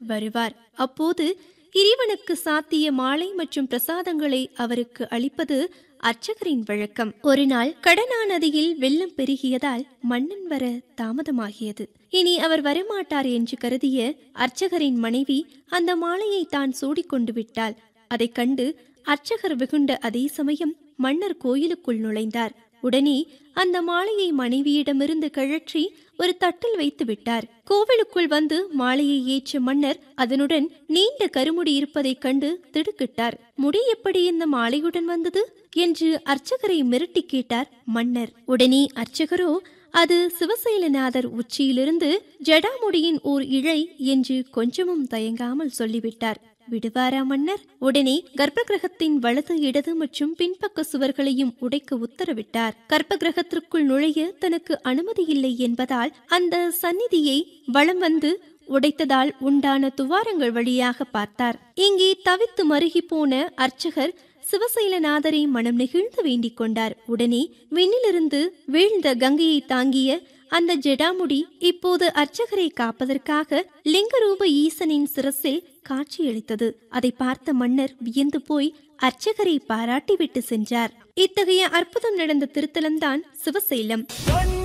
வருவார் அப்போது இறைவனுக்கு சாத்திய மாலை மற்றும் பிரசாதங்களை அவருக்கு அளிப்பது அர்ச்சகரின் வழக்கம் ஒரு நாள் கடனா நதியில் வெள்ளம் பெருகியதால் மன்னன் வர தாமதமாகியது இனி அவர் வரமாட்டார் என்று கருதிய அர்ச்சகரின் மனைவி அந்த மாலையை தான் சூடிக்கொண்டு விட்டாள் அதைக் கண்டு அர்ச்சகர் வெகுண்ட அதே சமயம் மன்னர் கோயிலுக்குள் நுழைந்தார் உடனே அந்த மாலையை மனைவியிடமிருந்து கழற்றி ஒரு தட்டில் வைத்து விட்டார் கோவிலுக்குள் வந்து மாலையை ஏற்ற மன்னர் அதனுடன் நீண்ட கருமுடி இருப்பதைக் கண்டு திடுக்கிட்டார் முடி எப்படி இந்த மாலையுடன் வந்தது என்று அர்ச்சகரை மிரட்டி கேட்டார் மன்னர் உடனே அர்ச்சகரோ அது சிவசைலநாதர் உச்சியிலிருந்து ஜடாமுடியின் ஓர் இழை என்று கொஞ்சமும் தயங்காமல் சொல்லிவிட்டார் விடுவாரா மன்னர் உடனே கர்ப்ப கிரகத்தின் வலது இடது மற்றும் பின்பக்க சுவர்களையும் உடைக்க உத்தரவிட்டார் கர்ப்ப கிரகத்திற்குள் நுழைய தனக்கு அனுமதி இல்லை என்பதால் அந்த சந்நிதியை வலம் வந்து உடைத்ததால் உண்டான துவாரங்கள் வழியாக பார்த்தார் இங்கே தவித்து மருகி போன அர்ச்சகர் சிவசைலநாதரை மனம் நெகிழ்ந்து வேண்டிக் கொண்டார் உடனே விண்ணிலிருந்து வீழ்ந்த கங்கையை தாங்கிய அந்த ஜெடாமுடி இப்போது அர்ச்சகரை காப்பதற்காக லிங்கரூப ஈசனின் சிரசில் காட்சியளித்தது அதை பார்த்த மன்னர் வியந்து போய் அர்ச்சகரை பாராட்டிவிட்டு சென்றார் இத்தகைய அற்புதம் நடந்த திருத்தலம்தான் சிவசைலம் பொன்